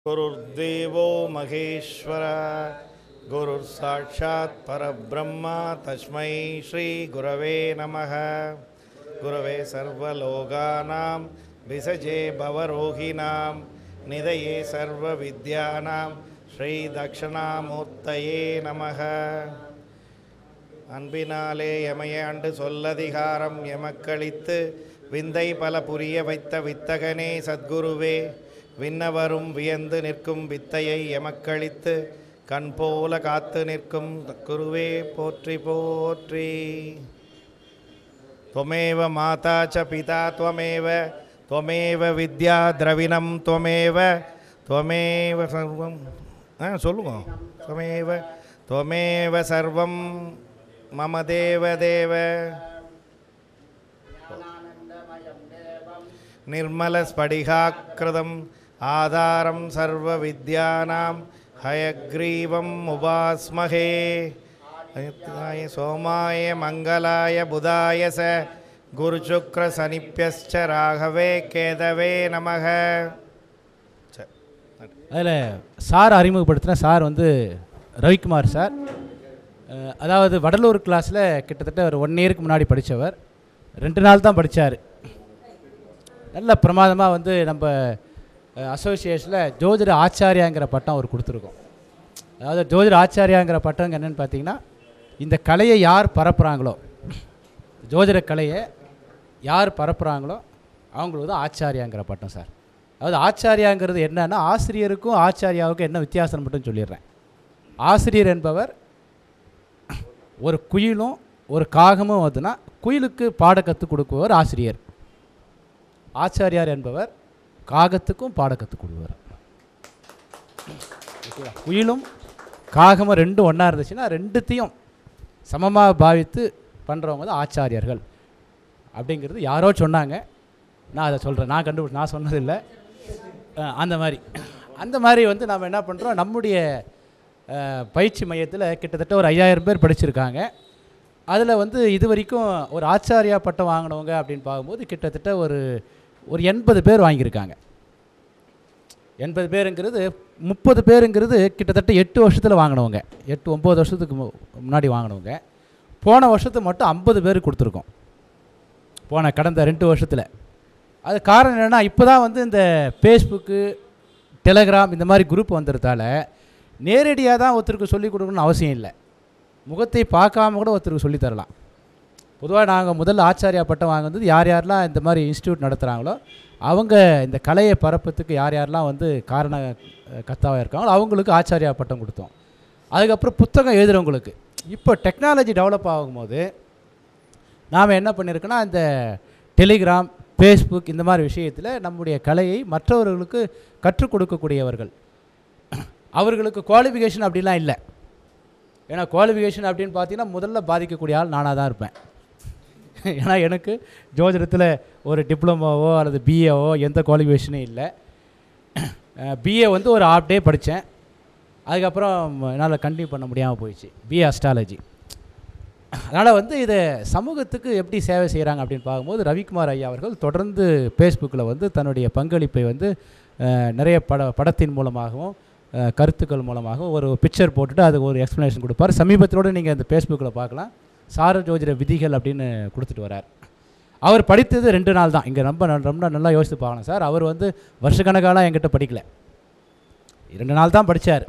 गुरुर्देवो महेश्वर गुरुर्साक्षात् परब्रह्म तस्मै श्रीगुरवे नमः गुरवे सर्वलोकानां विसजे भवरोहिणां निधये सर्वविद्यानां श्रीदक्षिणामूर्तये நமக அன்பினாலே எமையாண்டு சொல்லதிகாரம் எமக்களித்து விந்தை பல புரிய வைத்த வித்தகனே சத்குருவே விண்ணவரும் வியந்து நிற்கும் வித்தையை எமக்களித்து கண் போல காத்து நிற்கும் குருவே போற்றி போற்றி त्वमेव माता च पिता त्वमेव त्वमेव विद्या द्रविणं त्वमेव त्वमेव सर्वं ஆ சொல்லுங்க त्वमेव त्वमेव सर्वं मम देव देव निर्मलस्फटिकाकृतम् आधारं सर्वविद्यानां हयग्रीवम् उपास्महे अयुक्ताय सोमाय मङ्गलाय बुधाय स गुरुशुक्रशनिभ्यश्च राघवे केदवे नमः சரி நன்றி. அதில் சார் அறிமுகப்படுத்தின சார் வந்து ரவிக்குமார் சார் அஹ், அதாவது வடலூர் கிளாஸில் கிட்டத்தட்ட ஒரு ஒன் இயருக்கு முன்னாடி படித்தவர் ரெண்டு நாள் தான் படித்தார் நல்ல பிரமாதமாக வந்து நம்ம அசோசியேஷனில் ஜோதிட ஆச்சாரியாங்கிற பட்டம் அவர் கொடுத்துருக்கோம் அதாவது ஜோதிட ஆச்சாரியாங்கிற பட்டம் என்னென்னு பார்த்தீங்கன்னா இந்த கலையை யார் பரப்புகிறாங்களோ ஜோதிட கலையை யார் பரப்புகிறாங்களோ அவங்களுக்கு தான் ஆச்சாரியாங்கிற பட்டம் சார் அதாவது ஆச்சாரியாங்கிறது என்னன்னா ஆசிரியருக்கும் ஆச்சாரியாவுக்கும் என்ன வித்தியாசம் மட்டும் சொல்லிடுறேன் ஆசிரியர் என்பவர் ஒரு குயிலும் ஒரு காகமும் வந்துன்னா குயிலுக்கு பாட கற்றுக் கொடுக்குபவர் ஆசிரியர் ஆச்சாரியார் என்பவர் காகத்துக்கும் பாட கற்றுக் கொடுப்பார் ஓகேவா? குயிலும் காகமும் ரெண்டும் ஒன்றா இருந்துச்சுன்னா ரெண்டுத்தையும் சமமாக பாவித்து பண்ணுறவங்க தான் ஆச்சாரியர்கள் அப்படிங்கிறது யாரோ சொன்னாங்க நான் அதை சொல்கிறேன் நான் கண்டுபிடி நான் சொன்னதில்லை அஹ், அந்த மாதிரி அந்த மாதிரி வந்து நாம் என்ன பண்ணுறோம் நம்முடைய அஹ், பயிற்சி மையத்தில் கிட்டத்தட்ட ஒரு ஐயாயிரம் பேர் படிச்சிருக்காங்க அதில் வந்து இது வரைக்கும் ஒரு ஆச்சாரியா பட்டம் வாங்கினவங்க அப்படின்னு பார்க்கும்போது கிட்டத்தட்ட ஒரு ஒரு எண்பது பேர் வாங்கியிருக்காங்க எண்பது பேருங்கிறது முப்பது பேருங்கிறது கிட்டத்தட்ட எட்டு வருஷத்தில் வாங்கினவங்க எட்டு ஒம்பது வருஷத்துக்கு மு- முன்னாடி வாங்கினவங்க போன வருஷத்துக்கு மட்டும் ஐம்பது பேர் கொடுத்துருக்கோம் போன கடந்த ரெண்டு வருஷத்தில் அது காரணம் என்னென்னா இப்போ தான் வந்து இந்த ஃபேஸ்புக்கு டெலகிராம் இந்த மாதிரி குரூப் வந்ததால நேரடியாக தான் ஒருத்தருக்கு சொல்லிக் கொடுக்கணும்னு அவசியம் இல்லை முகத்தை பார்க்காம கூட ஒருத்தருக்கு சொல்லித் தரலாம் பொதுவாக நாங்கள் முதல்ல ஆச்சாரியா பட்டம் வாங்குறது யார் யாரெல்லாம் இந்த மாதிரி இன்ஸ்டியூட் நடத்துகிறாங்களோ அவங்க இந்த கலையை பரப்பத்துக்கு யார் யாரெல்லாம் வந்து காரண கத்தாவாக இருக்காங்களோ அவங்களுக்கு ஆச்சாரியா பட்டம் கொடுத்தோம் அதுக்கப்புறம் புத்தகம் எழுதுகிறவங்களுக்கு இப்போ டெக்னாலஜி டெவலப் ஆகும்போது நாம் என்ன பண்ணியிருக்கோன்னா இந்த டெலிகிராம் ஃபேஸ்புக் இந்த மாதிரி விஷயத்தில் நம்முடைய கலையை மற்றவர்களுக்கு கற்றுக் கொடுக்கக்கூடியவர்கள் அவர்களுக்கு குவாலிஃபிகேஷன் அப்படிலாம் இல்லை ஏன்னா குவாலிஃபிகேஷன் அப்படின்னு பார்த்தீங்கன்னா முதல்ல பாதிக்கக்கூடிய ஆள் நானாக தான் இருப்பேன் ஏன்னா எனக்கு ஜோதிடத்தில் ஒரு டிப்ளமோவோ அல்லது பிஏவோ எந்த குவாலிஃபிகேஷனும் இல்லை பிஏ வந்து ஒரு ஆஃப் டே படித்தேன் அதுக்கப்புறம் என்னால் கண்டினியூ பண்ண முடியாமல் போயிடுச்சு பிஏ அஸ்ட்ராலஜி அதனால் வந்து இதை சமூகத்துக்கு எப்படி சேவை செய்கிறாங்க அப்படின்னு பார்க்கும்போது ரவிக்குமார் ஐயா அவர்கள் தொடர்ந்து ஃபேஸ்புக்கில் வந்து தன்னுடைய பங்களிப்பை வந்து அஹ், நிறைய பட படத்தின் மூலமாகவும் அஹ், கருத்துக்கள் மூலமாகவும் ஒரு பிக்சர் போட்டுட்டு அதுக்கு ஒரு எக்ஸ்ப்ளனேஷன் கொடுப்பார் சமீபத்திலோடு நீங்கள் அந்த ஃபேஸ்புக்கில் பார்க்கலாம் சார ஜோதிட விதிகள் அப்படின்னு கொடுத்துட்டு வரார் அவர் படித்தது ரெண்டு நாள் தான் இங்கே ரொம்ப ந- ரொம்ப நல்லா யோசித்து பார்க்கணும் சார் அவர் வந்து வருஷக்கணக்காலாம் என்கிட்ட படிக்கல இரண்டு நாள் தான் படித்தார்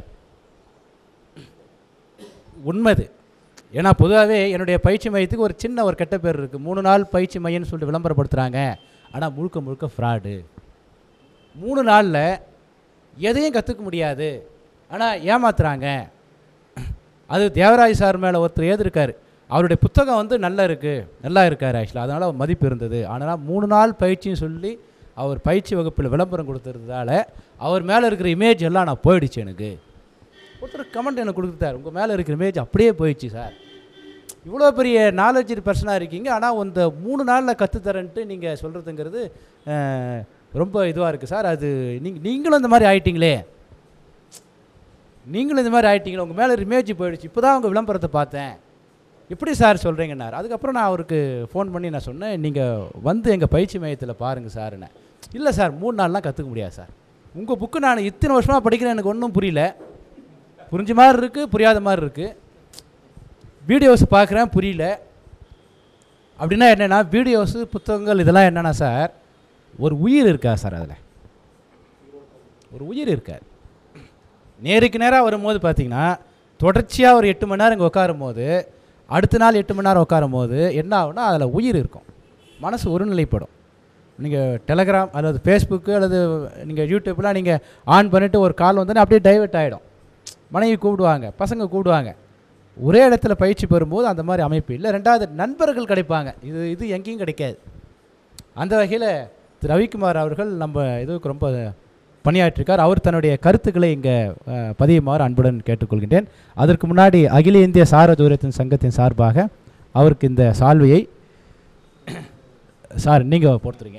உண்மைது ஏன்னா பொதுவாகவே என்னுடைய பயிற்சி மையத்துக்கு ஒரு சின்ன ஒரு கெட்ட பேர் இருக்குது மூணு நாள் பயிற்சி மையம்னு சொல்லிட்டு விளம்பரப்படுத்துகிறாங்க ஆனால் முழுக்க முழுக்க ஃப்ராடு மூணு நாளில் எதையும் கற்றுக்க முடியாது ஆனால் ஏமாத்துறாங்க அது தேவராஜ் சார் மேலே ஒருத்தர் ஏதிருக்கார் அவருடைய புத்தகம் வந்து நல்லா இருக்குது நல்லா இருக்கார் ஆக்சுவலாக அதனால் அவர் மதிப்பு இருந்தது ஆனால் மூணு நாள் பயிற்சின்னு சொல்லி அவர் பயிற்சி வகுப்பில் விளம்பரம் கொடுத்துருந்ததால அவர் மேலே இருக்கிற இமேஜ் எல்லாம் நான் போயிடுச்சு எனக்கு ஒருத்தர் கமெண்ட் எனக்கு கொடுத்துட்டார் உங்கள் மேலே இருக்கிற இமேஜ் அப்படியே போயிடுச்சு சார் இவ்வளோ பெரிய நாலேஜ் பர்சனாக இருக்கீங்க ஆனால் இந்த மூணு நாளில் கற்றுத்தரேன்ட்டு நீங்கள் சொல்கிறதுங்கிறது ரொம்ப இதுவாக இருக்குது சார் அது நீங்கள் நீங்களும் இந்த மாதிரி ஆயிட்டீங்களே நீங்களும் இந்த மாதிரி ஆயிட்டீங்களே உங்கள் மேலே இமேஜ் போயிடுச்சு இப்போ தான் உங்கள் விளம்பரத்தை பார்த்தேன் எப்படி சார் சொல்கிறீங்கன்னார் அதுக்கப்புறம் நான் அவருக்கு ஃபோன் பண்ணி நான் சொன்னேன் நீங்கள் வந்து எங்கள் பயிற்சி மையத்தில் பாருங்கள் சார்னு இல்லை சார் மூணு நாள்லாம் கற்றுக்க முடியாது சார் உங்கள் புக்கு நான் இத்தனை வருஷமாக படிக்கிறேன் எனக்கு ஒன்றும் புரியல புரிஞ்ச மாதிரி இருக்குது புரியாத மாதிரி இருக்குது வீடியோஸ் பார்க்குறேன் புரியல அப்படின்னா என்னென்னா வீடியோஸு புத்தகங்கள் இதெல்லாம் என்னென்னா சார் ஒரு உயிர் இருக்கா சார் அதில் ஒரு உயிர் இருக்காது நேருக்கு நேராக வரும்போது பார்த்தீங்கன்னா தொடர்ச்சியாக ஒரு எட்டு மணி நேரம் இங்கே உட்காரும் போது அடுத்த நாள் எட்டு மணி நேரம் உட்காரும் போது என்ன ஆகும்னா அதில் உயிர் இருக்கும் மனசு ஒருநிலைப்படும் நீங்கள் டெலகிராம் அல்லது ஃபேஸ்புக்கு அல்லது நீங்கள் யூடியூப்லாம் நீங்கள் ஆன் பண்ணிவிட்டு ஒரு கால் வந்தோன்னே அப்படியே டைவர்ட் ஆகிடும் மனைவி கூப்பிடுவாங்க பசங்க கூப்பிடுவாங்க ஒரே இடத்துல பயிற்சி பெறும்போது அந்த மாதிரி அமைப்பு இல்லை ரெண்டாவது நண்பர்கள் கிடைப்பாங்க இது இது எங்கேயும் கிடைக்காது அந்த வகையில் திரு ரவிக்குமார் அவர்கள் நம்ம இதுக்கு ரொம்ப பணியாற்றிருக்கார் அவர் தன்னுடைய கருத்துக்களை இங்கே அஹ், பதியுமாறு அன்புடன் கேட்டுக்கொள்கின்றேன் அதற்கு முன்னாடி அகில இந்திய சார தூரத்தின் சங்கத்தின் சார்பாக அவருக்கு இந்த சால்வையை சார் நீங்கள் பொறுத்துறீங்க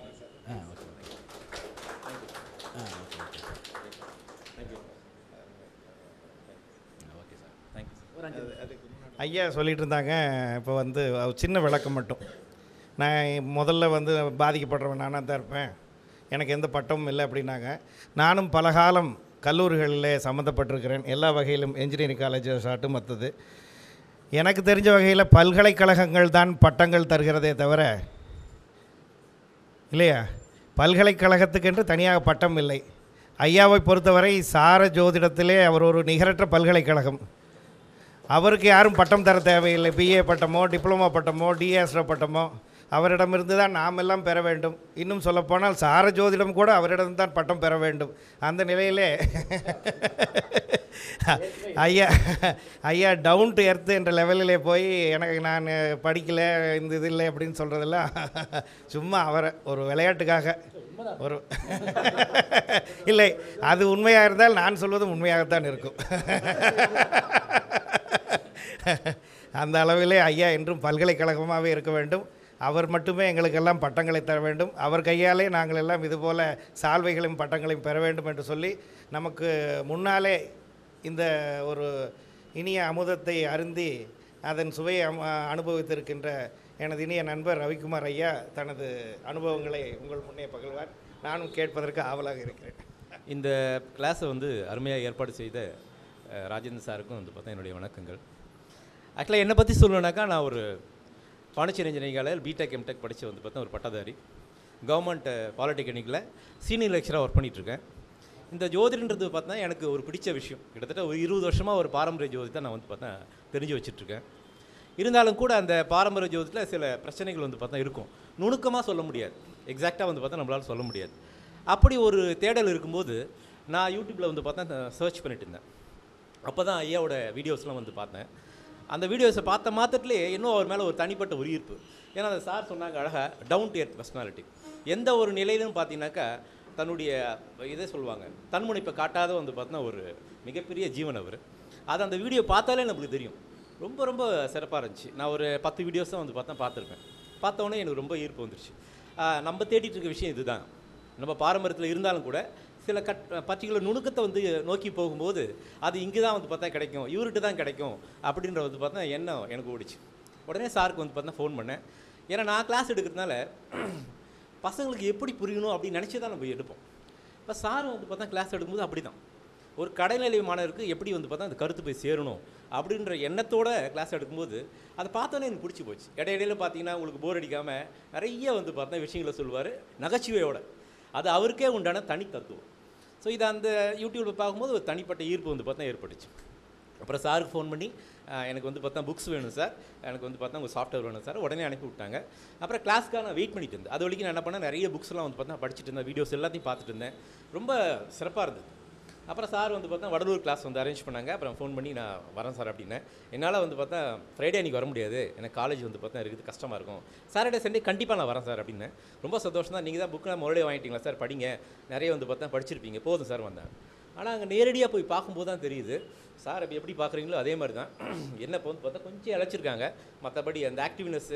ஐயா சொல்லிட்டு இருந்தாங்க இப்போ வந்து ஒரு சின்ன விளக்கம் மட்டும் நான் முதல்ல வந்து பாதிக்கப்படுறவன் நானாக தான் இருப்பேன் எனக்கு எந்த பட்டமும் இல்லை அப்படின்னாங்க நானும் பல காலம் கல்லூரிகளில் சம்மந்தப்பட்டிருக்கிறேன் எல்லா வகையிலும் இன்ஜினியரிங் காலேஜஸ் ஆட்டும் மற்றது எனக்கு தெரிஞ்ச வகையில் பல்கலைக்கழகங்கள் தான் பட்டங்கள் தருகிறதே தவிர இல்லையா பல்கலைக்கழகத்துக்கென்று தனியாக பட்டம் இல்லை ஐயாவை பொறுத்தவரை சார ஜோதிடத்திலே அவர் ஒரு நிகரற்ற பல்கலைக்கழகம் அவருக்கு யாரும் பட்டம் தர தேவையில்லை பிஏ பட்டமோ டிப்ளமோ பட்டமோ டிஎஸ்ஓ பட்டமோ அவரிடமிருந்து தான் நாம் எல்லாம் பெற வேண்டும் இன்னும் சொல்லப்போனால் சார ஜோதிடம் கூட அவரிடம் தான் பட்டம் பெற வேண்டும் அந்த நிலையிலே ஐயா ஐயா டவுன் டு எர்த் என்ற லெவலிலே போய் எனக்கு நான் படிக்கலை இந்த இது இல்லை அப்படின்னு சொல்கிறதெல்லாம் சும்மா அவரை ஒரு விளையாட்டுக்காக ஒரு இல்லை அது உண்மையாக இருந்தால் நான் சொல்வதும் உண்மையாகத்தான் இருக்கும் அந்த அளவிலே ஐயா என்றும் பல்கலைக்கழகமாகவே இருக்க வேண்டும் அவர் மட்டுமே எங்களுக்கெல்லாம் பட்டங்களை தர வேண்டும் அவர் கையாலே நாங்கள் எல்லாம் இதுபோல சால்வைகளையும் பட்டங்களையும் பெற வேண்டும் என்று சொல்லி நமக்கு முன்னாலே இந்த ஒரு இனிய அமுதத்தை அருந்தி அதன் சுவையை அம- அனுபவித்திருக்கின்ற எனது இனிய நண்பர் ரவிக்குமார் ஐயா தனது அனுபவங்களை உங்கள் முன்னே பகிர்வார் நானும் கேட்பதற்கு ஆவலாக இருக்கிறேன் இந்த கிளாஸை வந்து அருமையாக ஏற்பாடு செய்த அஹ், ராஜேந்திர சாருக்கும் வந்து பார்த்தா என்னுடைய வணக்கங்கள் ஆக்சுவலாக என்னை பற்றி சொல்லணுன்னாக்கா நான் ஒரு Pondicherry engineering college BTech MTech படித்து வந்து பார்த்தா ஒரு பட்டதாரி கவர்மெண்ட் பாலிடெக்னிக்கில் சீனியர் லெக்சராக ஒர்க் பண்ணிகிட்ருக்கேன் இந்த ஜோதிடன்றது பார்த்தா எனக்கு ஒரு பிடிச்ச விஷயம் கிட்டத்தட்ட ஒரு இருபது வருஷமாக ஒரு பாரம்பரிய ஜோதிடத்தை நான் வந்து பார்த்தா தெரிஞ்சு வச்சிட்ருக்கேன் இருந்தாலும் கூட அந்த பாரம்பரிய ஜோதிடத்தில் சில பிரச்சனைகள் வந்து பார்த்தா இருக்கும் நுணுக்கமாக சொல்ல முடியாது எக்ஸாக்டாக வந்து பார்த்தா நம்மளால சொல்ல முடியாது அப்படி ஒரு தேடல் இருக்கும்போது நான் யூடியூப்பில் வந்து பார்த்தா சர்ச் பண்ணிட்டு இருந்தேன் அப்போ தான் ஐயாவோட வீடியோஸ்லாம் வந்து பார்த்தேன் அந்த வீடியோஸை பார்த்த மாத்திரத்துலேயே இன்னும் அவர் மேலே ஒரு தனிப்பட்ட ஒரு ஈர்ப்பு ஏன்னா அந்த சார் சொன்னாங்க அழகாக டவுன் டு எர்த் பர்சனாலிட்டி எந்த ஒரு நிலையிலும் பார்த்தீங்கன்னாக்கா தன்னுடைய இதை சொல்லுவாங்க தன்முனைப்பை காட்டாத வந்து பார்த்தீங்கன்னா ஒரு மிகப்பெரிய ஜீவன் அவர் அது அந்த வீடியோ பார்த்தாலே நம்மளுக்கு தெரியும் ரொம்ப ரொம்ப சிறப்பாக இருந்துச்சு நான் ஒரு பத்து வீடியோஸ் தான் வந்து பார்த்தா பார்த்துருப்பேன் பார்த்த உடனே எனக்கு ரொம்ப ஈர்ப்பு வந்துருச்சு ஆஹ் நம்ம தேடிட்டு இருக்க விஷயம் இதுதான் நம்ம பாரம்பரியத்தில் இருந்தாலும் கூட சில கட் பர்டிகுலர் நுணுக்கத்தை வந்து நோக்கி போகும்போது அது இங்கே தான் வந்து பார்த்தா கிடைக்கும் இவர்கிட்ட தான் கிடைக்கும் அப்படின்ற வந்து பார்த்தா எண்ணம் எனக்கு ஓடிச்சு உடனே சாருக்கு வந்து பார்த்தா ஃபோன் பண்ணேன் ஏன்னா நான் கிளாஸ் எடுக்கிறதுனால பசங்களுக்கு எப்படி புரியணும் அப்படின்னு நினச்சி தான் நம்ம எடுப்போம் இப்போ சார் வந்து பார்த்தா கிளாஸ் எடுக்கும்போது அப்படி தான் ஒரு கடைநிலை மாணவருக்கு எப்படி வந்து பார்த்தா அந்த கருத்து போய் சேரணும் அப்படின்ற எண்ணத்தோட கிளாஸ் எடுக்கும்போது அதை பார்த்தோன்னே எனக்கு பிடிச்சி போச்சு இடையிடையில பார்த்தீங்கன்னா உங்களுக்கு போர் அடிக்காமல் நிறைய வந்து பார்த்தா விஷயங்களை சொல்லுவார் நகைச்சுவையோட அது அவருக்கே உண்டான தனி தத்துவம் ஸோ இதை அந்த யூடியூப்பில் பார்க்கும்போது ஒரு தனிப்பட்ட ஈர்ப்பு வந்து பார்த்தா ஏற்பட்டுச்சு அப்புறம் சாருக்கு ஃபோன் பண்ணி அஹ், எனக்கு வந்து பார்த்தா புக்ஸ் வேணும் சார் எனக்கு வந்து பார்த்தா உங்கள் சாஃப்ட்வேர் வேணும் சார் உடனே அனுப்பி விட்டாங்க அப்புறம் கிளாஸ்க்காக நான் வெயிட் பண்ணிட்டு இருந்தேன் அது வரைக்கும் நான் என்ன பண்ணேன் நிறைய புக்ஸ்லாம் வந்து பார்த்தா படிச்சுட்டு இருந்தேன் வீடியோஸ் எல்லாத்தையும் பார்த்துட்டு இருந்தேன் ரொம்ப சிறப்பாக இருந்தது அப்புறம் சார் வந்து பார்த்தா வடலூர் கிளாஸ் வந்து அரேஞ்ச் பண்ணாங்க அப்புறம் ஃபோன் பண்ணி நான் வரேன் சார் அப்படின்னேன் என்னால் வந்து பார்த்தா ஃப்ரைடே அன்றைக்கி வர முடியாது எனக்கு காலேஜ் வந்து பார்த்தா இருக்குது கஷ்டமாக இருக்கும் சாட்டர்டே சண்டே கண்டிப்பாக நான் வரேன் சார் அப்படின்னேன் ரொம்ப சந்தோஷம் தான் நீங்கள் தான் புக்கெலாம் மறுபடியும் வாங்கிட்டீங்களா சார் படிங்க நிறைய வந்து பார்த்தா படிச்சிருப்பீங்க போதும் சார் வந்தேன் ஆனால் அங்கே நேரடியாக போய் பார்க்கும்போது தான் தெரியுது சார் அப்போ எப்படி பார்க்குறீங்களோ அதே மாதிரி தான் என்ன இப்போ வந்து பார்த்தா கொஞ்சம் இழைச்சிருக்காங்க மற்றபடி அந்த ஆக்டிவ்னஸ்ஸு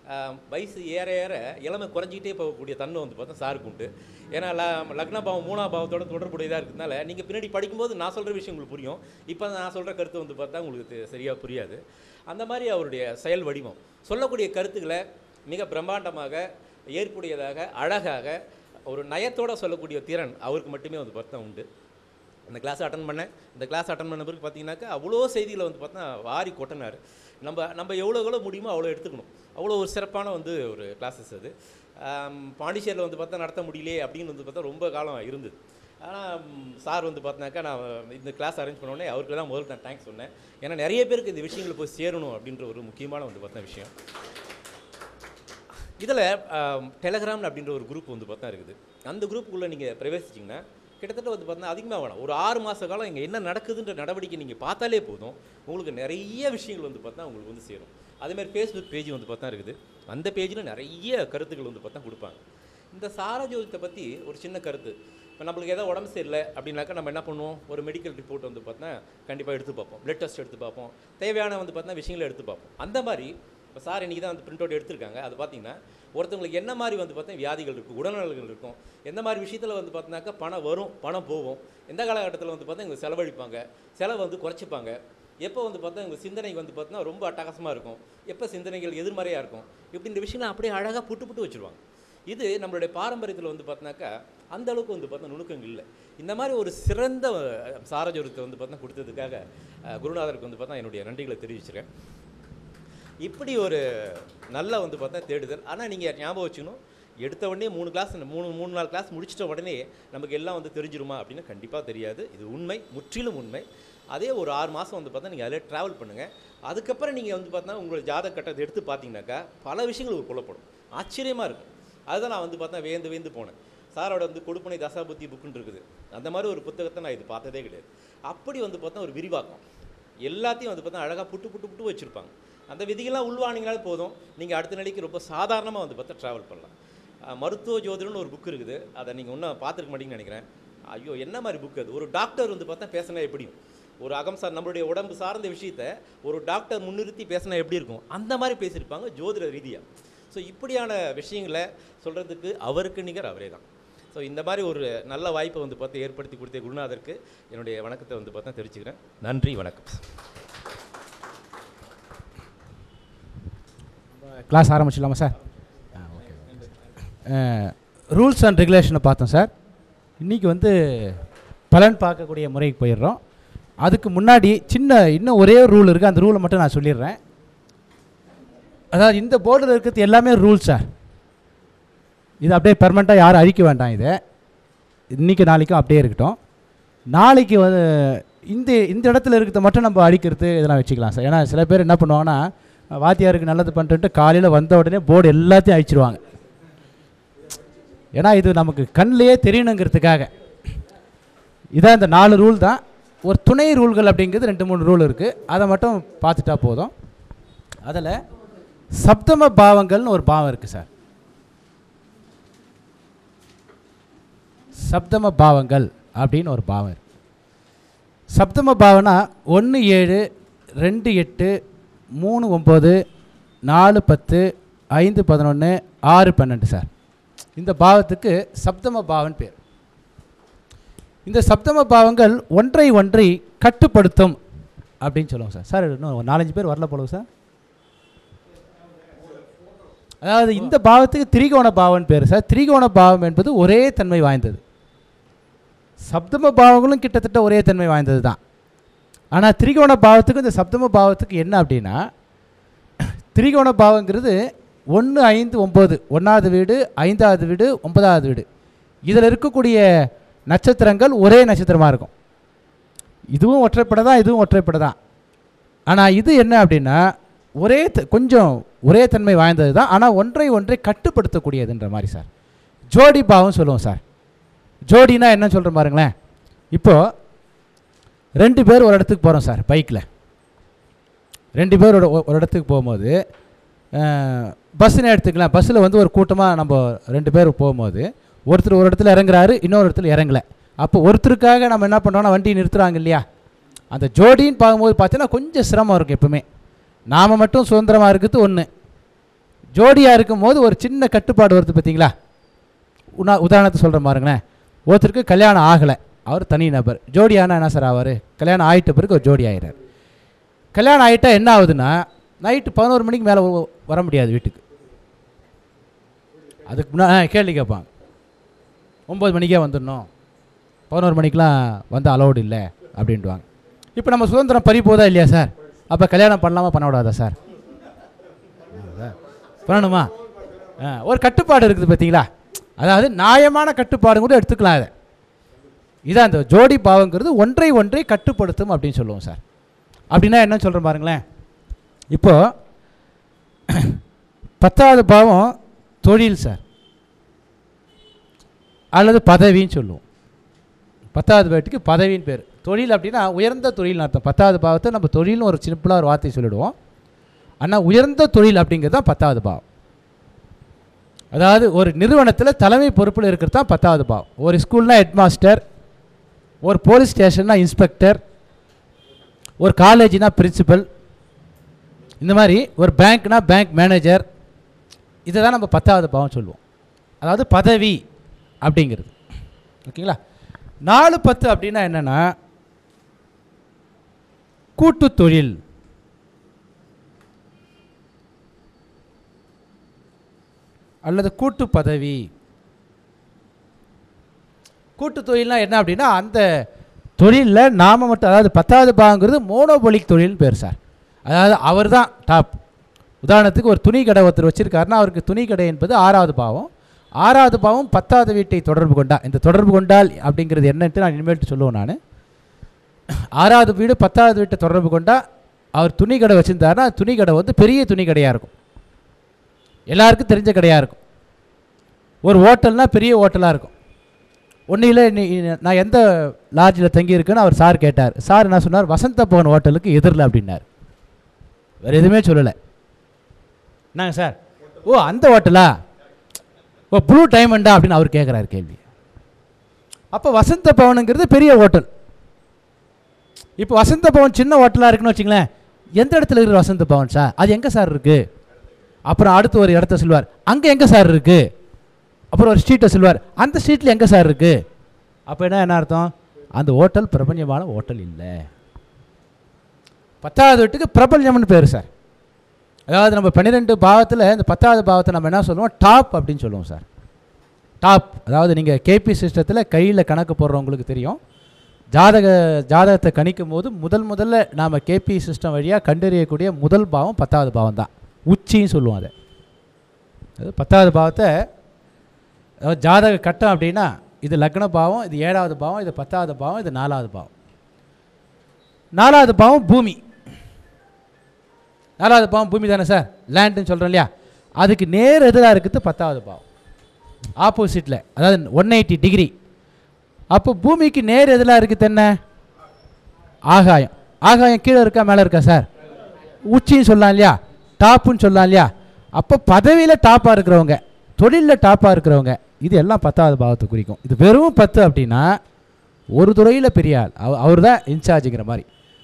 வயசு ஏற ஏற இளமை குறைஞ்சிக்கிட்டே போகக்கூடிய தன்மை வந்து பார்த்தா சாருக்கு உண்டு ஏன்னா ல லக்ன பாவம் மூணாம் பாவத்தோட தொடர்புடையதாக இருக்கிறதுனால நீங்கள் பின்னாடி படிக்கும்போது நான் சொல்கிற விஷயம் உங்களுக்கு புரியும் இப்போ நான் சொல்கிற கருத்து வந்து பார்த்தா உங்களுக்கு சரியாக புரியாது அந்த மாதிரி அவருடைய செயல் வடிவம் சொல்லக்கூடிய கருத்துக்களை மிக பிரம்மாண்டமாக ஏற்புடையதாக அழகாக ஒரு நயத்தோட சொல்லக்கூடிய திறன் அவருக்கு மட்டுமே வந்து பார்த்தா உண்டு அந்த கிளாஸ் அட்டன் பண்ணேன் இந்த கிளாஸ் அட்டன் பண்ண பிறகு பார்த்தீங்கன்னாக்கா அவ்வளோ செய்திகளை வந்து பார்த்தா வாரி கொட்டினார் நம்ம நம்ம எவ்வளோ எவ்வளோ முடியுமோ அவ்வளோ எடுத்துக்கணும் அவ்வளோ ஒரு சிறப்பான வந்து ஒரு கிளாஸஸ் அது ஆம், பாண்டிச்சேரியில் வந்து பார்த்தா நடத்த முடியலையே அப்படின்னு வந்து பார்த்தா ரொம்ப காலம் இருந்தது ஆனால் சார் வந்து பார்த்தினாக்கா நான் இந்த கிளாஸ் அரேஞ்ச் பண்ண உடனே அவருக்கு தான் முதல்ல நான் தேங்க்ஸ் சொன்னேன் ஏன்னா நிறைய பேருக்கு இந்த விஷயங்கள் போய் சேரணும் அப்படின்ற ஒரு முக்கியமான வந்து பார்த்தா விஷயம் இதில் டெலகிராம் அப்படின்ற ஒரு குரூப் வந்து பார்த்தா இருக்குது அந்த குரூப்புக்குள்ளே நீங்கள் பிரவேசிச்சிங்கன்னா கிட்டத்தட்ட வந்து பார்த்தா அதிகமாக வேணாம் ஒரு ஆறு மாத காலம் இங்கே என்ன நடக்குதுன்ற நடவடிக்கை நீங்கள் பார்த்தாலே போதும் உங்களுக்கு நிறைய விஷயங்கள் வந்து பார்த்தா உங்களுக்கு வந்து சேரும் அதேமாதிரி ஃபேஸ்புக் பேஜ் வந்து பார்த்தா இருக்குது அந்த பேஜில் நிறைய கருத்துக்கள் வந்து பார்த்தா கொடுப்பாங்க இந்த சாரஜோதித்தை பற்றி ஒரு சின்ன கருத்து இப்போ நம்மளுக்கு ஏதாவது உடம்பு சரியில்லை அப்படின்னாக்கா நம்ம என்ன பண்ணுவோம் ஒரு மெடிக்கல் ரிப்போர்ட் வந்து பார்த்தா கண்டிப்பாக எடுத்து பார்ப்போம் பிளட் டெஸ்ட் எடுத்து பார்ப்போம் தேவையான வந்து பார்த்தா விஷயங்களை எடுத்து பார்ப்போம் அந்த மாதிரி இப்போ சார் இன்றைக்கி தான் வந்து பிரிண்ட் அவுட் எடுத்திருக்காங்க அது பார்த்தீங்கன்னா ஒருத்தவங்களுக்கு என்ன மாதிரி வந்து பார்த்தா வியாதிகள் இருக்கும் உடல்நலங்கள் இருக்கும் எந்த மாதிரி விஷயத்தில் வந்து பார்த்தினாக்கா பணம் வரும் பணம் போகும் எந்த காலகட்டத்தில் வந்து பார்த்தா இவங்க செலவழிப்பாங்க செலவு வந்து குறைச்சிப்பாங்க எப்போ வந்து பார்த்தா இவங்க சிந்தனை வந்து பார்த்தா ரொம்ப அட்டகாசமாக இருக்கும் எப்போ சிந்தனைகள் எதிர்மறையாக இருக்கும் இப்படி இந்த விஷயங்களை அப்படியே அழகாக புட்டு புட்டு வச்சுருவாங்க இது நம்மளுடைய பாரம்பரியத்தில் வந்து பார்த்தினாக்கா அந்த அளவுக்கு வந்து பார்த்தா நுணுக்கங்கள் இல்லை இந்த மாதிரி ஒரு சிறந்த அஹ், சாரஜோரத்தை வந்து பார்த்தா கொடுத்ததுக்காக அஹ், குருநாதருக்கு வந்து பார்த்தா என்னுடைய நன்றிகளை தெரிவிச்சிருக்கேன் இப்படி ஒரு நல்ல வந்து பார்த்தா தேடுதல் ஆனால் நீங்கள் ஞாபகம் வச்சுக்கணும் எடுத்த உடனே மூணு கிளாஸ் மூணு மூணு நாலு கிளாஸ் முடிச்சிட்ட உடனே நமக்கு எல்லாம் வந்து தெரிஞ்சிருமா அப்படின்னு கண்டிப்பாக தெரியாது இது உண்மை முற்றிலும் உண்மை அதே ஒரு ஆறு மாதம் வந்து பார்த்தா நீங்கள் அதில் ட்ராவல் பண்ணுங்கள் அதுக்கப்புறம் நீங்கள் வந்து பார்த்தா உங்களோட ஜாதக கட்டத்தை எடுத்து பார்த்தீங்கன்னாக்கா பல விஷயங்கள் ஒரு புலப்படும் ஆச்சரியமாக இருக்கும் அதுதான் நான் வந்து பார்த்தா வேந்து வேந்து போனேன் சாரோட வந்து கொடுப்பனை தசாபுத்தி புக்குன்னு இருக்குது அந்த மாதிரி ஒரு புத்தகத்தை நான் இது பார்த்ததே கிடையாது அப்படி வந்து பார்த்தா ஒரு விரிவாக்கம் எல்லாத்தையும் வந்து பார்த்தா அழகாக புட்டு புட்டு புட்டு வச்சுருப்பாங்க அந்த விதிகள்லாம் உள்வாங்கினாலே போதும் நீங்கள் அடுத்த நிலைக்கு ரொம்ப சாதாரணமாக வந்து பார்த்தா ட்ராவல் பண்ணலாம் அஹ் மருத்துவ ஜோதிடம்னு ஒரு புக் இருக்குது அதை நீங்கள் இன்னும் பார்த்துருக்க மாட்டீங்கன்னு நினைக்கிறேன் ஐயோ என்ன மாதிரி புக் அது ஒரு டாக்டர் வந்து பார்த்தா பேசினா எப்படி ஒரு அகம் சார் நம்மளுடைய உடம்பு சார்ந்த விஷயத்த ஒரு டாக்டர் முன்னிறுத்தி பேசினா எப்படி இருக்கும் அந்த மாதிரி பேசியிருப்பாங்க ஜோதிட ரீதியாக ஸோ இப்படியான விஷயங்களை சொல்கிறதுக்கு அவருக்கு நிகர் அவரே தான் ஸோ இந்த மாதிரி ஒரு நல்ல வாய்ப்பை வந்து பார்த்து ஏற்படுத்தி கொடுத்த குருநாதருக்கு என்னுடைய வணக்கத்தை வந்து பார்த்தா தெரிவிச்சுக்கிறேன் நன்றி வணக்கம் கிளாஸ் ஆரம்பிச்சிடலாமா சார் ரூல்ஸ் அண்ட் ரெகுலேஷனை பார்த்தோம் சார் இன்றைக்கி வந்து பலன் பார்க்கக்கூடிய முறைக்கு போயிடுறோம் அதுக்கு முன்னாடி சின்ன இன்னும் ஒரே ரூல் இருக்குது அந்த ரூலை மட்டும் நான் சொல்லிடுறேன் அதாவது இந்த போர்டில் இருக்கிறது எல்லாமே ரூல் சார் இது அப்படியே பெர்மனெண்ட்டாக யாரும் அழிக்க வேண்டாம் இதை இன்றைக்கி நாளைக்கும் அப்படியே இருக்கட்டும் நாளைக்கு வந்து இந்த இந்த இடத்துல இருக்கிறத மட்டும் நம்ம அழிக்கிறது இதெல்லாம் வச்சுக்கலாம் சார் ஏன்னா சில பேர் என்ன பண்ணுவாங்கன்னா வாத்தியாருக்கு நல்லது பண்ணிட்டு காலையில் வந்த உடனே போர்டு எல்லாத்தையும் அழிச்சிருவாங்க ஏன்னா இது நமக்கு கண்ணிலேயே தெரியணுங்கிறதுக்காக இதான் இந்த நாலு ரூல் தான் ஒரு துணை ரூல்கள் அப்படிங்கிறது ரெண்டு மூணு ரூல் இருக்குது அதை மட்டும் பார்த்துட்டா போதும் அதில் சப்தம பாவங்கள்னு ஒரு பாவம் இருக்குது சார் சப்தம பாவங்கள் அப்படின்னு ஒரு பாவம் இருக்கு சப்தம பாவனா ஒன்று ஏழு ரெண்டு எட்டு மூணு ஒம்பது நாலு பத்து ஐந்து பதினொன்று ஆறு பன்னெண்டு சார் இந்த பாவத்துக்கு சப்தம பாவன் பேர் இந்த சப்தம பாவங்கள் ஒன்றை ஒன்றை கட்டுப்படுத்தும் அப்படின்னு சொல்லுவோம் சார் சார் இன்னும் ஒரு நாலஞ்சு பேர் வரல போலுங்க சார் அதாவது இந்த பாவத்துக்கு திரிகோண பாவன் பேர் சார் திரிகோண பாவம் என்பது ஒரே தன்மை வாய்ந்தது சப்தம பாவங்களும் கிட்டத்தட்ட ஒரே தன்மை வாய்ந்தது தான் ஆனால் திரிகோண பாவத்துக்கும் இந்த சப்தம பாவத்துக்கு என்ன அப்படின்னா திரிகோண பாவங்கிறது ஒன்று ஐந்து ஒம்பது ஒன்றாவது வீடு ஐந்தாவது வீடு ஒன்பதாவது வீடு இதில் இருக்கக்கூடிய நட்சத்திரங்கள் ஒரே நட்சத்திரமாக இருக்கும் இதுவும் ஒற்றைப்படை தான் இதுவும் ஒற்றைப்படை தான் ஆனால் இது என்ன அப்படின்னா ஒரே த- கொஞ்சம் ஒரே தன்மை வாய்ந்தது தான் ஆனால் ஒன்றை ஒன்றை கட்டுப்படுத்தக்கூடியதுன்ற மாதிரி சார் ஜோடி பாவம் சொல்லுவோம் சார் ஜோடினா என்ன சொல்கிற பாருங்களேன் இப்போது ரெண்டு பேர் ஒரு இடத்துக்கு போகிறோம் சார் பைக்கில் ரெண்டு பேர் ஒரு ஒரு இடத்துக்கு போகும்போது பஸ்ஸுன்னு எடுத்துக்கலாம் பஸ்ஸில் வந்து ஒரு கூட்டமாக நம்ம ரெண்டு பேர் போகும்போது ஒருத்தர் ஒரு இடத்துல இறங்குறாரு இன்னொரு இடத்துல இறங்கல அப்போ ஒருத்தருக்காக நம்ம என்ன பண்ணுறோம்னா வண்டி நிறுத்துறாங்க இல்லையா அந்த ஜோடின்னு பார்க்கும்போது பார்த்தீங்கன்னா கொஞ்சம் சிரமம் இருக்கும் எப்பவுமே நாம் மட்டும் சுதந்திரமாக இருக்கிறது ஒன்று ஜோடியாக இருக்கும்போது ஒரு சின்ன கட்டுப்பாடு வருது பார்த்தீங்களா உனா உதாரணத்தை சொல்கிற பாருங்களேன் ஒருத்தருக்கு கல்யாணம் ஆகலை அவர் தனி நபர் ஜோடியானா என்ன சார் ஆவார் கல்யாணம் ஆகிட்ட பிறகு ஒரு ஜோடி ஆகிறார் கல்யாணம் ஆகிட்டா என்ன ஆகுதுன்னா நைட்டு பதினோரு மணிக்கு மேலே வர முடியாது வீட்டுக்கு அதுக்கு முன்னா ஆ, கேள்வி கேட்பாங்க ஒம்பது மணிக்கே வந்துடணும் பதினோரு மணிக்கெலாம் வந்து அலௌடு இல்லை அப்படின்ட்டுவாங்க இப்போ நம்ம சுதந்திரம் பறி போதா இல்லையா சார் அப்போ கல்யாணம் பண்ணலாமா பண்ண விடாதா சார் பண்ணணுமா ஆ, ஒரு கட்டுப்பாடு இருக்குது பார்த்தீங்களா அதாவது நியாயமான கட்டுப்பாடு கூட எடுத்துக்கலாம் அதை இதான் அந்த ஜோடி பாவங்கிறது ஒன்றை ஒன்றை கட்டுப்படுத்தும் அப்படின்னு சொல்லுவோம் சார் அப்படின்னா என்ன சொல்கிறேன் பாருங்களேன் இப்போது பத்தாவது பாவம் தொழில் சார் அல்லது பதவின்னு சொல்லுவோம் பத்தாவது பேட்டுக்கு பதவின்னு பேர் தொழில் அப்படின்னா உயர்ந்த தொழில்னு அர்த்தம் பத்தாவது பாவத்தை நம்ம தொழில்னு ஒரு சிம்பிளாக ஒரு வார்த்தை சொல்லிடுவோம் ஆனால் உயர்ந்த தொழில் அப்படிங்கிறது தான் பத்தாவது பாவம் அதாவது ஒரு நிறுவனத்தில் தலைமை பொறுப்பில் இருக்கிறது தான் பத்தாவது பாவம் ஒரு ஸ்கூல்னா ஹெட் மாஸ்டர் ஒரு போலீஸ் ஸ்டேஷன்னா இன்ஸ்பெக்டர் ஒரு காலேஜ்னா பிரின்சிபல் இந்த மாதிரி ஒரு பேங்க்னா பேங்க் மேனேஜர் இதை தான் நம்ம பத்தாவது பாவம் சொல்லுவோம் அதாவது பதவி அப்படிங்கிறது ஓகேங்களா நாலு பத்து அப்படின்னா என்னென்னா கூட்டு தொழில் அல்லது கூட்டு பதவி கூட்டு தொழில்னா என்ன அப்படின்னா அந்த தொழிலில் நாம் மட்டும் அதாவது பத்தாவது பாகங்கிறது மோனோபொலிக் தொழில்னு பேர் சார் அதாவது அவர் தான் டாப் உதாரணத்துக்கு ஒரு துணி கடை ஒருத்தர் வச்சிருக்காருன்னா அவருக்கு துணி கடை என்பது ஆறாவது பாவம் ஆறாவது பாவம் பத்தாவது வீட்டை தொடர்பு கொண்டா இந்த தொடர்பு கொண்டால் அப்படிங்கிறது என்னன்ட்டு நான் இனிமேல்ட்டு சொல்லுவேன் நான் ஆறாவது வீடு பத்தாவது வீட்டை தொடர்பு கொண்டா அவர் துணி கடை வச்சுருந்தாருன்னா துணி கடை வந்து பெரிய துணி கடையாக இருக்கும் எல்லாருக்கும் தெரிஞ்ச கடையாக இருக்கும் ஒரு ஹோட்டல்னால் பெரிய ஹோட்டலாக இருக்கும் ஒன்றில் நான் எந்த லாட்ஜில் தங்கியிருக்கேன்னு அவர் சார் கேட்டார் சார் என்ன சொன்னார் வசந்த பவன் ஹோட்டலுக்கு எதிரில் அப்படின்னார் வேறு எதுவுமே சொல்லலை என்னங்க சார் ஓ அந்த ஹோட்டலா ஓ ப்ளூ டைமண்டா அப்படின்னு அவர் கேட்குறாரு கேள்வி அப்போ வசந்த பவனுங்கிறது பெரிய ஹோட்டல் இப்போ வசந்த பவன் சின்ன ஹோட்டலாக இருக்குன்னு வச்சுங்களேன் எந்த இடத்துல இருக்கிற வசந்த பவன் சார் அது எங்கே சார் இருக்குது அப்புறம் அடுத்து ஒரு இடத்த சொல்லுவார் அங்கே எங்கே சார் இருக்குது அப்புறம் ஒரு ஸ்ட்ரீட்டை சொல்லுவார் அந்த ஸ்ட்ரீட்டில் எங்கே சார் இருக்குது அப்போ என்ன என்ன அர்த்தம் அந்த ஹோட்டல் பிரபஞ்சமான ஹோட்டல் இல்லை பத்தாவது வீட்டுக்கு பிரபஞ்சம்னு பேர் சார் அதாவது நம்ம பன்னிரெண்டு பாவத்தில் இந்த பத்தாவது பாவத்தை நம்ம என்ன சொல்லுவோம் டாப் அப்படின்னு சொல்லுவோம் சார் டாப் அதாவது நீங்கள் கேபி சிஸ்டத்தில் கையில் கணக்கு போடுறவங்களுக்கு தெரியும் ஜாதக ஜாதகத்தை கணிக்கும் போது முதல் முதல்ல நாம் கேபி சிஸ்டம் வழியாக கண்டறியக்கூடிய முதல் பாவம் பத்தாவது பாவம் தான் உச்சின்னு சொல்லுவோம் அதை அது பத்தாவது பாவத்தை அதாவது ஜாதக கட்டம் அப்படின்னா இது லக்ன பாவம் இது ஏழாவது பாவம் இது பத்தாவது பாவம் இது நாலாவது பாவம் நாலாவது பாவம் பூமி நாலாவது பாவம் பூமி தானே சார் லேண்டுன்னு சொல்கிறோம் இல்லையா அதுக்கு நேர் எதிராக இருக்குது பத்தாவது பாவம் ஆப்போசிட்டில் அதாவது ஒன் எயிட்டி டிகிரி அப்போ பூமிக்கு நேர் எதிராக இருக்குது என்ன ஆகாயம் ஆகாயம் கீழே இருக்கா மேலே இருக்கா சார் உச்சின்னு சொல்லலாம் இல்லையா டாப்புன்னு சொல்லலாம் இல்லையா அப்போ பதவியில் டாப்பாக இருக்கிறவங்க தொழிலில் டாப்பாக இருக்கிறவங்க இது எல்லாம் பத்தாவது பாவத்தை குறிக்கும் இது வெறும் பத்து அப்படின்னா ஒரு துறையில் பெரிய ஆள் அவ அவர் தான் இன்சார்ஜுங்கிற மாதிரி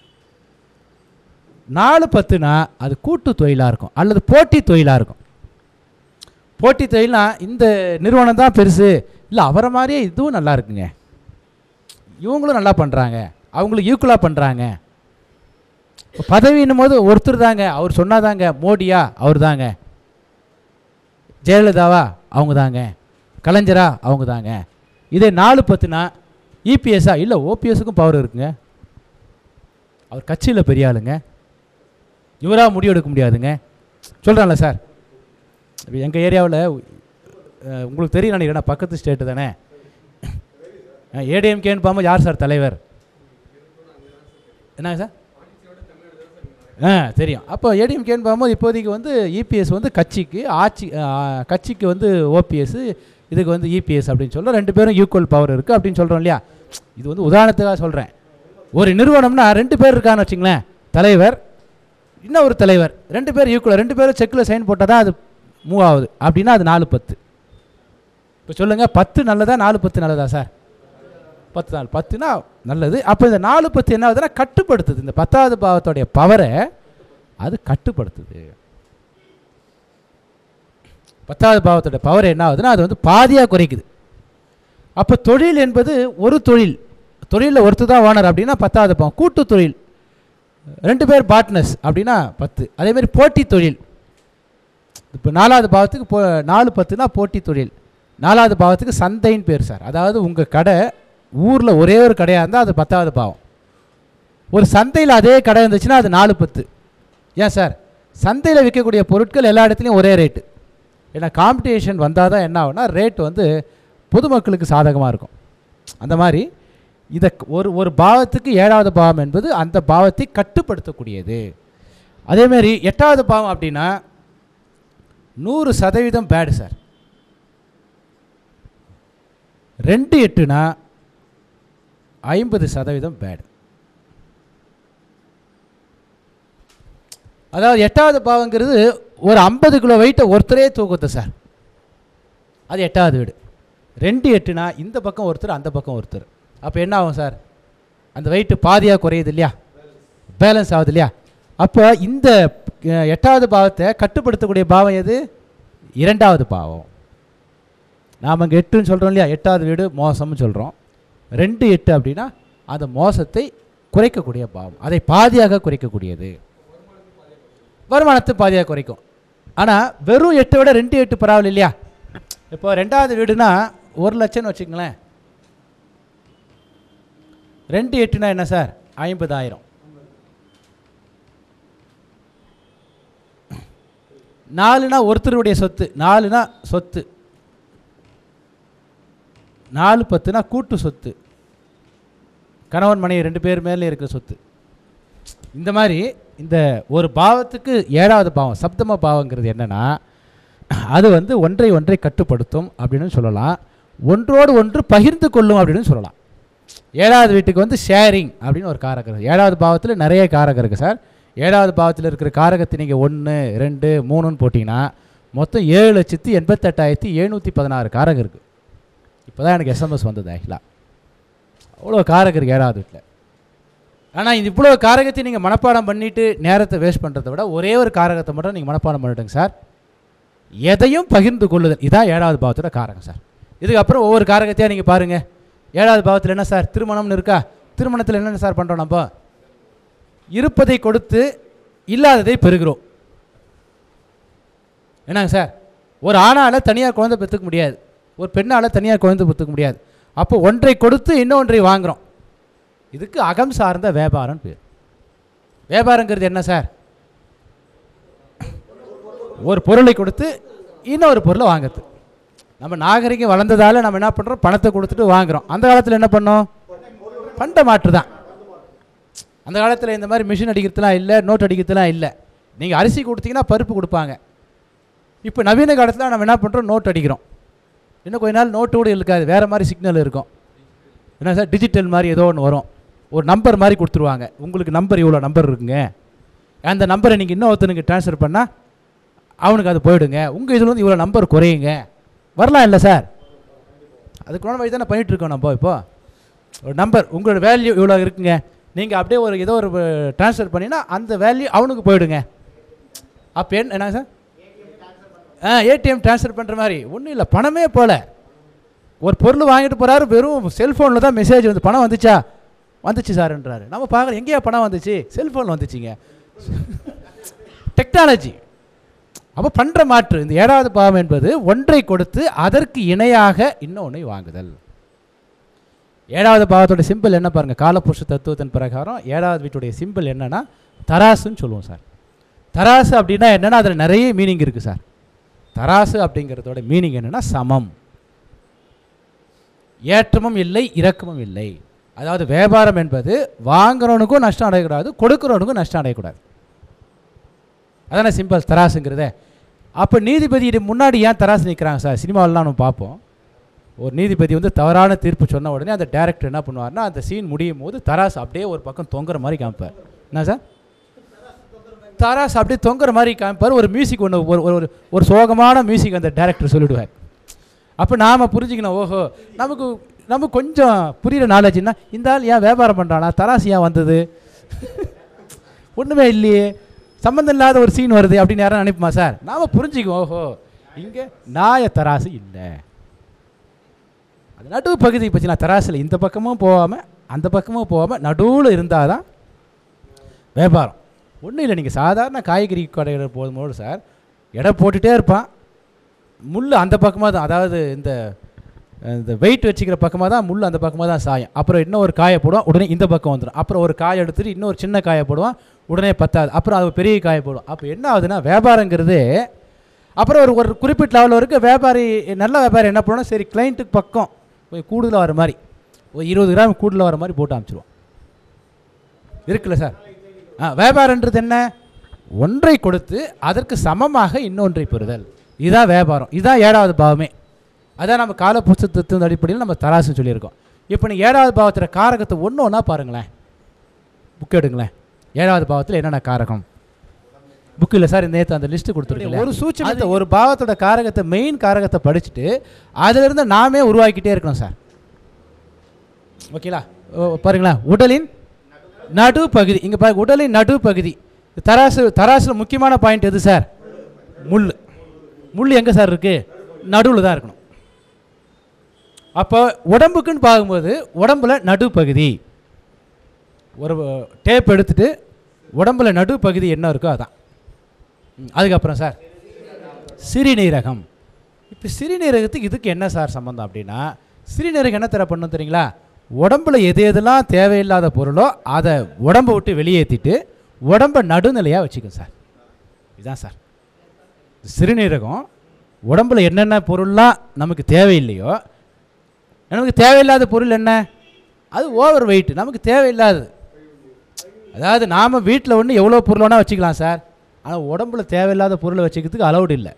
நாலு பத்துனா அது கூட்டு தொழிலாக இருக்கும் அல்லது போட்டி தொழிலாக இருக்கும் போட்டி தொழில்னா இந்த நிறுவனம் தான் பெருசு இல்லை அவரை மாதிரியே இதுவும் நல்லா இருக்குங்க இவங்களும் நல்லா பண்ணுறாங்க அவங்களுக்கு ஈக்குவலாக பண்ணுறாங்க இப்போ பதவின்னும் போது ஒருத்தர் தாங்க அவர் சொன்னாதாங்க மோடியா அவர் தாங்க ஜெயலலிதாவா அவங்க தாங்க கலைஞரா அவங்க தாங்க இதே நாலு பத்துனா இபிஎஸ்ஸா இல்லை ஓபிஎஸ்ஸுக்கும் பவர் இருக்குங்க அவர் கட்சியில் பெரிய ஆளுங்க இவராக முடிவெடுக்க முடியாதுங்க சொல்கிறான்ல சார் எங்கள் ஏரியாவில் உங்களுக்கு தெரியும் நினைக்கிறேன் பக்கத்து ஸ்டேட்டு தானே ஏடிஎம்கேன்னு பார்க்கும்போது யார் சார் தலைவர் என்னங்க சார் ஆ தெரியும் அப்போ ஏடிஎம்கேன்னு பார்க்கும்போது இப்போதைக்கு வந்து இபிஎஸ் வந்து கட்சிக்கு ஆட்சி ஆ, கட்சிக்கு வந்து ஓபிஎஸ் இதுக்கு வந்து இபிஎஸ் அப்படின்னு சொல்ல ரெண்டு பேரும் ஈக்குவல் பவர் இருக்குது அப்படின்னு சொல்கிறோம் இல்லையா இது வந்து உதாரணத்துக்காக சொல்கிறேன் ஒரு நிறுவனம்னா ரெண்டு பேர் இருக்கான்னு வச்சுங்களேன் தலைவர் இன்னும் ஒரு தலைவர் ரெண்டு பேர் ஈக்குவல் ரெண்டு பேரும் செக்கில் சைன் போட்டால் தான் அது மூவ் ஆகுது அப்படின்னா அது நாலு பத்து இப்போ சொல்லுங்கள் பத்து நல்லதா நாலு பத்து நல்லதா சார் பத்து நாள் பத்துனா நல்லது அப்போ இந்த நாலு பத்து என்ன ஆகுதுன்னா கட்டுப்படுத்துது இந்த பத்தாவது பாவத்தோடைய பவரை அது கட்டுப்படுத்துது பத்தாவது பாவத்தோட பவர் என்ன ஆகுதுன்னா அது வந்து பாதியாக குறைக்குது அப்போ தொழில் என்பது ஒரு தொழில் தொழிலில் ஒருத்தர் தான் ஓனர் அப்படின்னா பத்தாவது பாவம் கூட்டு தொழில் ரெண்டு பேர் பார்ட்னர்ஸ் அப்படின்னா பத்து அதே மாதிரி போட்டி தொழில் இப்போ நாலாவது பாவத்துக்கு போ நாலு பத்துனா போட்டி தொழில் நாலாவது பாவத்துக்கு சந்தைன்னு பேர் சார் அதாவது உங்கள் கடை ஊரில் ஒரே ஒரு கடையாக இருந்தால் அது பத்தாவது பாவம் ஒரு சந்தையில் அதே கடை இருந்துச்சுன்னா அது நாலு பத்து ஏன் சார் சந்தையில் விற்கக்கூடிய பொருட்கள் எல்லா இடத்துலையும் ஒரே ரேட்டு ஏன்னா காம்படிஷன் வந்தால் தான் என்ன ஆகும்னா ரேட் வந்து பொதுமக்களுக்கு சாதகமாக இருக்கும் அந்த மாதிரி இதை ஒரு ஒரு பாவத்துக்கு ஏழாவது பாவம் என்பது அந்த பாவத்தை கட்டுப்படுத்தக்கூடியது அதேமாரி எட்டாவது பாவம் அப்படின்னா நூறு சதவீதம் பேடு சார் ரெண்டு எட்டுனா ஐம்பது சதவீதம் பேடு அதாவது எட்டாவது பாவங்கிறது ஒரு ஐம்பது கிலோ வெயிட்டை ஒருத்தரே தூக்குது சார் அது எட்டாவது வீடு ரெண்டு எட்டுனா இந்த பக்கம் ஒருத்தர் அந்த பக்கம் ஒருத்தர் அப்போ என்ன ஆகும் சார் அந்த வெயிட்டு பாதியாக குறையுது இல்லையா பேலன்ஸ் ஆகுது இல்லையா அப்போ இந்த அஹ், எட்டாவது பாவத்தை கட்டுப்படுத்தக்கூடிய பாவம் எது இரண்டாவது பாவம் நாம் இங்கே எட்டுன்னு சொல்கிறோம் இல்லையா எட்டாவது வீடு மோசம்னு சொல்கிறோம் ரெண்டு எட்டு அப்படின்னா அந்த மோசத்தை குறைக்கக்கூடிய பாவம் அதை பாதியாக குறைக்கக்கூடியது வருமானத்தை பாதியாக குறைக்கும் ஆனால் வெறும் எட்டை விட ரெண்டு எட்டு பரவாயில்ல இல்லையா இப்போ ரெண்டாவது வீடுனா ஒரு லட்சம்னு வச்சுக்கங்களேன் ரெண்டு எட்டுனா என்ன சார் ஐம்பதாயிரம் நாலுனா ஒருத்தருடைய சொத்து நாலுனா சொத்து நாலு பத்துனா கூட்டு சொத்து கணவன் மனைவி ரெண்டு பேர் மேலே இருக்கிற சொத்து இந்த மாதிரி இந்த ஒரு பாவத்துக்கு ஏழாவது பாவம் சப்தம பாவங்கிறது என்னன்னா அது வந்து ஒன்றை ஒன்றை கட்டுப்படுத்தும் அப்படின்னு சொல்லலாம் ஒன்றோடு ஒன்று பகிர்ந்து கொள்ளும் அப்படின்னு சொல்லலாம் ஏழாவது வீட்டுக்கு வந்து ஷேரிங் அப்படின்னு ஒரு காரகம் இருக்குது ஏழாவது பாவத்தில் நிறைய காரகம் இருக்குது சார் ஏழாவது பாவத்தில் இருக்கிற காரகத்தை நீங்கள் ஒன்று ரெண்டு மூணுன்னு போட்டிங்கன்னா மொத்தம் ஏழு லட்சத்தி எண்பத்தெட்டாயிரத்தி எழுநூற்றி பதினாறு காரகம் இருக்குது இப்போ தான் எனக்கு எஸ்எம்எஸ் வந்தது ஆக்சுவலாக அவ்வளோ காரகம் இருக்குது ஏழாவது வீட்டில் ஆனால் இது இவ்வளோ காரகத்தை நீங்கள் மனப்பாடம் பண்ணிவிட்டு நேரத்தை வேஸ்ட் பண்ணுறதை விட ஒரே ஒரு காரகத்தை மட்டும் நீங்கள் மனப்பாடம் பண்ணிட்டுங்க சார் எதையும் பகிர்ந்து கொள்ளுதல் இதான் ஏழாவது பாவத்தோட காரகம் சார் இதுக்கப்புறம் ஒவ்வொரு காரகத்தையாக நீங்கள் பாருங்கள் ஏழாவது பாவத்தில் என்ன சார் திருமணம்னு இருக்கா திருமணத்தில் என்னென்ன சார் பண்ணுறோம் நம்ம இருப்பதை கொடுத்து இல்லாததை பெறுகிறோம் என்னங்க சார் ஒரு ஆணால் தனியாக குழந்தை பெற்றுக்க முடியாது ஒரு பெண்ணால் தனியாக குழந்தை பெற்றுக்க முடியாது அப்போ ஒன்றை கொடுத்து இன்னொன்றை வாங்குகிறோம் இதுக்கு அகம் சார்ந்த வியாபாரம் பேர் வியாபாரங்கிறது என்ன சார் ஒரு பொருளை கொடுத்து இன்னொரு பொருளை வாங்குறது நம்ம நாகரிகம் வளர்ந்ததால் நம்ம என்ன பண்ணுறோம் பணத்தை கொடுத்துட்டு வாங்குறோம் அந்த காலத்தில் என்ன பண்ணோம் பண்ட மாற்று தான் அந்த காலத்தில் இந்த மாதிரி மிஷின் அடிக்கிறதுலாம் இல்லை நோட் அடிக்கிறதுலாம் இல்லை நீங்கள் அரிசி கொடுத்தீங்கன்னா பருப்பு கொடுப்பாங்க இப்போ நவீன காலத்தில் நம்ம என்ன பண்ணுறோம் நோட் அடிக்கிறோம் இன்னும் கொஞ்ச நாள் நோட்டு கூட இருக்காது வேறு மாதிரி சிக்னல் இருக்கும் என்ன சார் டிஜிட்டல் மாதிரி ஏதோ ஒன்று வரும் ஒரு நம்பர் மாதிரி கொடுத்துருவாங்க உங்களுக்கு நம்பர் இவ்வளோ நம்பர் இருக்குங்க அந்த நம்பரை நீங்கள் இன்னொருத்தனுக்கு ட்ரான்ஸ்ஃபர் பண்ணால் அவனுக்கு அது போயிடுங்க உங்கள் இதில் வந்து இவ்வளோ நம்பர் குறையுங்க வரலாம் இல்லை சார் அதுக்கு வழி தானே பண்ணிகிட்டு இருக்கோம் நம்ம இப்போ ஒரு நம்பர் உங்களோட வேல்யூ இவ்வளோ இருக்குங்க நீங்கள் அப்படியே ஒரு ஏதோ ஒரு ட்ரான்ஸ்ஃபர் பண்ணினா அந்த வேல்யூ அவனுக்கு போயிடுங்க அப்போ என்ன என்ன சார் ஆ ஏடிஎம் ட்ரான்ஸ்ஃபர் பண்ணுற மாதிரி ஒன்றும் இல்லை பணமே போல ஒரு பொருள் வாங்கிட்டு போகிறாரு வெறும் செல்ஃபோனில் தான் மெசேஜ் வந்து பணம் வந்துச்சா வந்துச்சு சார்ன்றாரு நம்ம பார்க்குறோம் எங்கேயா பணம் வந்துச்சு செல்ஃபோனில் வந்துச்சுங்க டெக்னாலஜி அப்போ பண்ணுற மாற்று இந்த ஏழாவது பாவம் என்பது ஒன்றை கொடுத்து அதற்கு இணையாக இன்னொன்றை வாங்குதல் ஏழாவது பாவத்தோட சிம்பிள் என்ன பாருங்கள் காலப்புருஷ தத்துவத்தின் பிரகாரம் ஏழாவது வீட்டுடைய சிம்பிள் என்னன்னா தராசுன்னு சொல்லுவோம் சார் தராசு அப்படின்னா என்னென்னா அதில் நிறைய மீனிங் இருக்குது சார் தராசு அப்படிங்கிறதோட மீனிங் என்னென்னா சமம் ஏற்றமும் இல்லை இறக்கமும் இல்லை அதாவது வியாபாரம் என்பது வாங்குறவனுக்கும் நஷ்டம் அடையக்கூடாது கொடுக்குறவனுக்கும் நஷ்டம் அடையக்கூடாது அதானே சிம்பிள் தராசுங்கிறதே அப்போ நீதிபதி முன்னாடி ஏன் தராசு நிற்கிறாங்க சார் சினிமாவிலாம் நம்ம பார்ப்போம் ஒரு நீதிபதி வந்து தவறான தீர்ப்பு சொன்ன உடனே அந்த டேரக்டர் என்ன பண்ணுவார்னா அந்த சீன் முடியும் போது தராசு அப்படியே ஒரு பக்கம் தொங்குற மாதிரி காமிப்பார் என்ன சார் தராசு அப்படியே தொங்குற மாதிரி காமிப்பார் ஒரு மியூசிக் ஒன்று ஒரு ஒரு ஒரு சோகமான மியூசிக் அந்த டேரக்டர் சொல்லிவிடுவார் அப்போ நாம் புரிஞ்சுக்கணும் ஓஹோ நமக்கு நமக்கு கொஞ்சம் புரிகிற நாலேஜ்னா இந்த ஆள் ஏன் வியாபாரம் பண்ணுறானா தராசு ஏன் வந்தது ஒன்றுமே இல்லையே சம்மந்தம் இல்லாத ஒரு சீன் வருது அப்படின்னு யாரும் நினைப்புமா சார் நாம் புரிஞ்சுக்குவோம் ஓஹோ இங்கே நாய தராசு இல்லை அது நடுவு பகுதி பற்றினா தராசில் இந்த பக்கமும் போகாமல் அந்த பக்கமும் போகாமல் நடுவில் இருந்தால் தான் வியாபாரம் ஒன்றும் இல்லை நீங்கள் சாதாரண காய்கறி கடையில் போகும்போது சார் எடை போட்டுகிட்டே இருப்பான் முள் அந்த பக்கமாக தான் அதாவது இந்த இந்த வெயிட் வச்சுக்கிற பக்கமாக தான் முள் அந்த பக்கமாக தான் சாயும் அப்புறம் இன்னும் ஒரு காயை போடுவான் உடனே இந்த பக்கம் வந்துடும் அப்புறம் ஒரு காயை எடுத்துட்டு இன்னொரு சின்ன காயை போடுவான் உடனே பத்தாது அப்புறம் அது பெரிய காயை போடுவோம் அப்போ என்ன ஆகுதுன்னா வியாபாரங்கிறது அப்புறம் ஒரு ஒரு குறிப்பிட்ட லெவல் வரைக்கும் வியாபாரி நல்ல வியாபாரி என்ன பண்ணுவோம் சரி கிளைண்ட்டுக்கு பக்கம் கொஞ்சம் கூடுதலாக வர மாதிரி ஒரு இருபது கிராம் கூடுதலாக வர மாதிரி போட்டு அனுப்பிச்சிடுவோம் இருக்குல்ல சார் ஆ வியாபாரன்றது என்ன ஒன்றை கொடுத்து அதற்கு சமமாக இன்னொன்றை பெறுதல் இதுதான் வியாபாரம் இதுதான் ஏழாவது பாவமே அதான் நம்ம கால புஸ்தகத்தின் அடிப்படையில் நம்ம தராசுன்னு சொல்லியிருக்கோம் இப்போ நீங்கள் ஏழாவது பாவத்தில் காரகத்தை ஒன்று ஒன்றா பாருங்களேன் புக் எடுங்களேன் ஏழாவது பாவத்தில் என்னென்ன காரகம் புக் இல்லை சார் நேற்று அந்த லிஸ்ட்டு கொடுத்துருக்கீங்க ஒரு சூட்சமத்தை ஒரு பாவத்தோட காரகத்தை மெயின் காரகத்தை படிச்சுட்டு அதிலிருந்து நாமே உருவாக்கிட்டே இருக்கணும் சார் ஓகேலா ஓ, பாருங்களேன் உடலின் நடு பகுதி இங்கே பாருங்க உடலின் நடு பகுதி தராசு தராசில் முக்கியமான பாயிண்ட் எது சார் முள் முள் எங்கே சார் இருக்குது நடுவில் தான் இருக்கணும் அப்போ உடம்புக்குன்னு பார்க்கும்போது உடம்புல நடுப்பகுதி ஒரு டேப் எடுத்துட்டு உடம்புல நடுப்பகுதி என்ன இருக்கோ அதான் ம், அதுக்கப்புறம் சார் சிறுநீரகம் இப்போ சிறுநீரகத்துக்கு இதுக்கு என்ன சார் சம்மந்தம் அப்படின்னா சிறுநீரகம் என்ன தர பண்ணும் தெரியுங்களா உடம்புல எது எதெல்லாம் தேவையில்லாத பொருளோ அதை உடம்பை விட்டு வெளியேற்றிட்டு உடம்பை நடுநிலையாக வச்சுக்கும் சார் இதுதான் சார் சிறுநீரகம் உடம்புல என்னென்ன பொருள்லாம் நமக்கு தேவையில்லையோ நமக்கு தேவையில்லாத பொருள் என்ன அது ஓவர் வெயிட் நமக்கு தேவையில்லாதது அதாவது நாம் வீட்டில் ஒன்று எவ்வளோ பொருள் வேணால் வச்சுக்கலாம் சார் ஆனால் உடம்புல தேவையில்லாத பொருளை வச்சுக்கிறதுக்கு அலௌடு இல்லை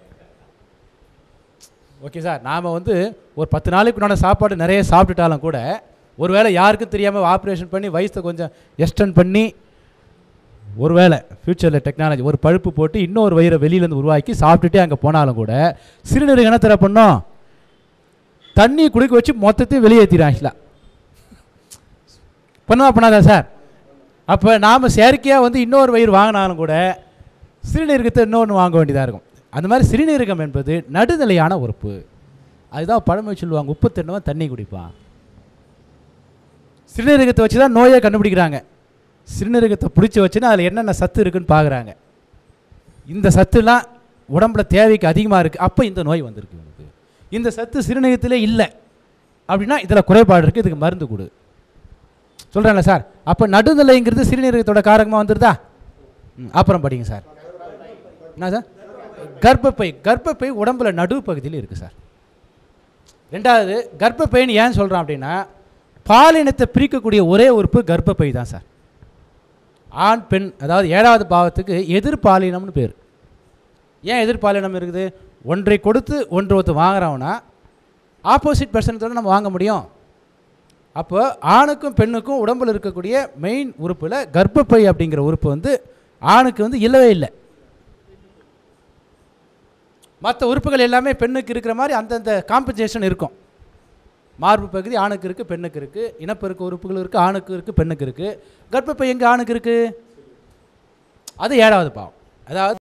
ஓகே சார் நாம் வந்து ஒரு பத்து நாளைக்கு உண்டான சாப்பாடு நிறைய சாப்பிட்டுட்டாலும் கூட ஒருவேளை யாருக்கும் தெரியாமல் ஆப்ரேஷன் பண்ணி வயசை கொஞ்சம் எக்ஸ்டெண்ட் பண்ணி ஒருவேளை ஃப்யூச்சரில் டெக்னாலஜி ஒரு பழுப்பு போட்டு இன்னொரு வயிறை வெளியிலேருந்து உருவாக்கி சாப்பிட்டுட்டே அங்கே போனாலும் கூட சிறுநீரகம் என்ன தர பண்ணோம் தண்ணி குடிக்க வச்சு மொத்தத்தையும் வெளியேற்றிடும் ஆக்சுவலாக பண்ணுவா பண்ணாதா சார் அப்போ நாம் செயற்கையாக வந்து இன்னொரு வயிறு வாங்கினாலும் கூட சிறுநீரகத்தை இன்னொன்று வாங்க வேண்டியதாக இருக்கும் அந்த மாதிரி சிறுநீரகம் என்பது நடுநிலையான உறுப்பு அதுதான் பழமொழி சொல்லுவாங்க உப்பு தின்னவன் தண்ணி குடிப்பான் சிறுநீரகத்தை வச்சு தான் நோயை கண்டுபிடிக்கிறாங்க சிறுநீரகத்தை பிடிச்சி வச்சுன்னா அதில் என்னென்ன சத்து இருக்குன்னு பார்க்குறாங்க இந்த சத்துலாம் உடம்புல தேவைக்கு அதிகமாக இருக்குது அப்போ இந்த நோய் வந்திருக்கு இவனுக்கு இந்த சத்து சிறுநீரகத்திலே இல்லை அப்படின்னா இதில் குறைபாடு இருக்குது இதுக்கு மருந்து கொடு சொல்கிறேன்ல சார் அப்போ நடுநிலைங்கிறது சிறுநீரகத்தோட காரகமாக வந்துருதா ம், அப்புறம் படிங்க சார் என்ன சார் கர்ப்பப்பை கர்ப்பப்பை உடம்புல நடு பகுதியில் இருக்குது சார் ரெண்டாவது கர்ப்பப்பைன்னு ஏன் சொல்கிறோம் அப்படின்னா பாலினத்தை பிரிக்கக்கூடிய ஒரே உறுப்பு கர்ப்பப்பை தான் சார் ஆண் பெண் அதாவது ஏழாவது பாவத்துக்கு எதிர்பாலினம்னு பேர் ஏன் எதிர்பாலினம் இருக்குது ஒன்றை கொடுத்து ஒன்று ஒருத்தர் வாங்குறவனா ஆப்போசிட் பர்சனத்தோட நம்ம வாங்க முடியும் அப்போ ஆணுக்கும் பெண்ணுக்கும் உடம்பில் இருக்கக்கூடிய மெயின் உறுப்பில் கர்ப்பப்பை அப்படிங்கிற உறுப்பு வந்து ஆணுக்கு வந்து இல்லவே இல்லை மற்ற உறுப்புகள் எல்லாமே பெண்ணுக்கு இருக்கிற மாதிரி அந்தந்த காம்பன்சேஷன் இருக்கும் மார்பு பகுதி ஆணுக்கு இருக்குது பெண்ணுக்கு இருக்குது இனப்பெருக்க உறுப்புகள் இருக்குது ஆணுக்கு இருக்குது பெண்ணுக்கு இருக்குது கர்ப்பப்பை எங்கே ஆணுக்கு இருக்குது அது ஏழாவது பாவம் அதாவது